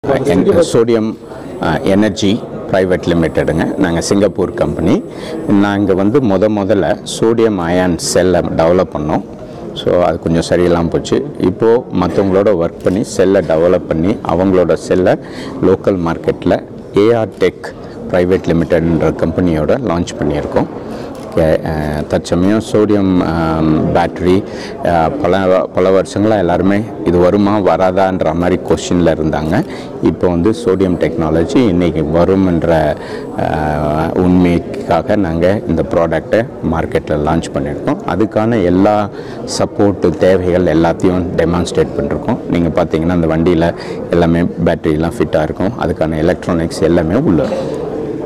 Sodium energy private லிமிட்டெடுங்க நாங்கள் Singapore company நாங்கள் வந்து முத முதல்ல சோடியம் அயான் செல்லை டெவலப் பண்ணோம் ஸோ அது கொஞ்சம் சரியில்லாமல் போச்சு இப்போது மற்றவங்களோட ஒர்க் பண்ணி செல்லை டெவலப் பண்ணி அவங்களோட செல்லை லோக்கல் மார்க்கெட்டில் ஏஆர் டெக் ப்ரைவேட் லிமிட்டெட்ன்ற கம்பெனியோட லான்ச் பண்ணியிருக்கோம் கே- அஹ், தற்சமயம் சோடியம் பேட்ரி பல பல வருஷங்களாக எல்லாருமே இது வருமா வராதான்ற மாதிரி கொஷினில் இருந்தாங்க இப்போ வந்து சோடியம் டெக்னாலஜி இன்றைக்கி வரும்ன்ற அஹ், உண்மைக்காக நாங்கள் இந்த ப்ராடக்டை மார்க்கெட்டில் லான்ச் பண்ணியிருக்கோம் அதுக்கான எல்லா சப்போர்ட்டு தேவைகள் எல்லாத்தையும் டெமான்ஸ்ட்ரேட் பண்ணிருக்கோம் நீங்கள் பார்த்தீங்கன்னா அந்த வண்டியில் எல்லாமே பேட்டரிலாம் ஃபிட்டாக இருக்கும் அதுக்கான எலக்ட்ரானிக்ஸ் எல்லாமே உள்ள இருக்கும்.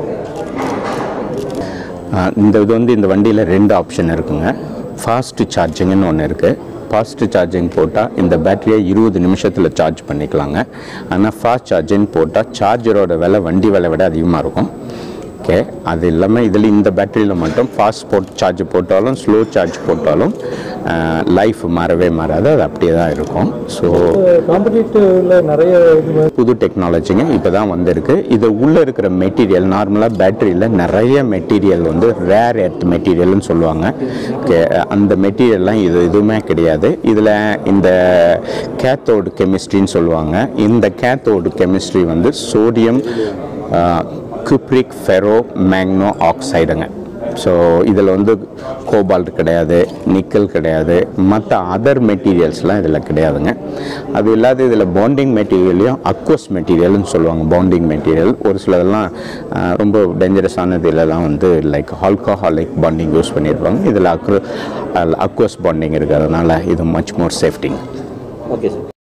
ஆஹ் இந்த இது வந்து இந்த வண்டியில் ரெண்டு ஆப்ஷன் இருக்குங்க ஃபாஸ்ட் சார்ஜிங்னு ஒன்று இருக்குது ஃபாஸ்ட் சார்ஜிங் போட்டால் இந்த பேட்டரியை இருபது நிமிஷத்தில் சார்ஜ் பண்ணிக்கலாங்க ஆனால் ஃபாஸ்ட் சார்ஜிங் போட்டால் சார்ஜரோட விலை வண்டி விலை விட அதிகமாக இருக்கும் ஓகே அது இல்லாமல் இதில் இந்த பேட்டரியில் மட்டும் ஃபாஸ்ட் போட் சார்ஜ் போட்டாலும் ஸ்லோ சார்ஜ் போட்டாலும் லைஃப் மாறவே மாறாது அது அப்படியே தான் இருக்கும் ஸோ காம்படிட்டிவ்ல நிறைய இது மாதிரி புது டெக்னாலஜிங்க இப்போ தான் வந்திருக்கு இது உள்ளே இருக்கிற மெட்டீரியல் நார்மலாக பேட்டரியில் நிறைய மெட்டீரியல் வந்து ரேர் எர்த் மெட்டீரியல்னு சொல்லுவாங்க Okay, அந்த மெட்டீரியல்லாம் இது எதுவுமே கிடையாது இதில் இந்த கேத்தோடு கெமிஸ்ட்ரின்னு சொல்லுவாங்க இந்த கேத்தோடு கெமிஸ்ட்ரி வந்து சோடியம் குப்ரிக் ஃபெரோ மேக்னோ ஆக்சைடுங்க ஸோ இதில் வந்து கோபால்ட் கிடையாது நிக்கல் கிடையாது மற்ற அதர் மெட்டீரியல்ஸ்லாம் இதில் கிடையாதுங்க அது இல்லாத இதில் பாண்டிங் மெட்டீரியலையும் அக்வஸ் மெட்டீரியல்னு சொல்லுவாங்க பாண்டிங் மெட்டீரியல் ஒரு சிலதெல்லாம் அஹ், ரொம்ப டேஞ்சரஸானது இதெல்லாம் வந்து லைக் ஆல்கஹாலிக் பாண்டிங் யூஸ் பண்ணியிருப்பாங்க இதில் அக்ரு அக்வஸ் பாண்டிங் இருக்கிறதுனால இது மச் மோர் சேஃப்டிங் ஓகே சார்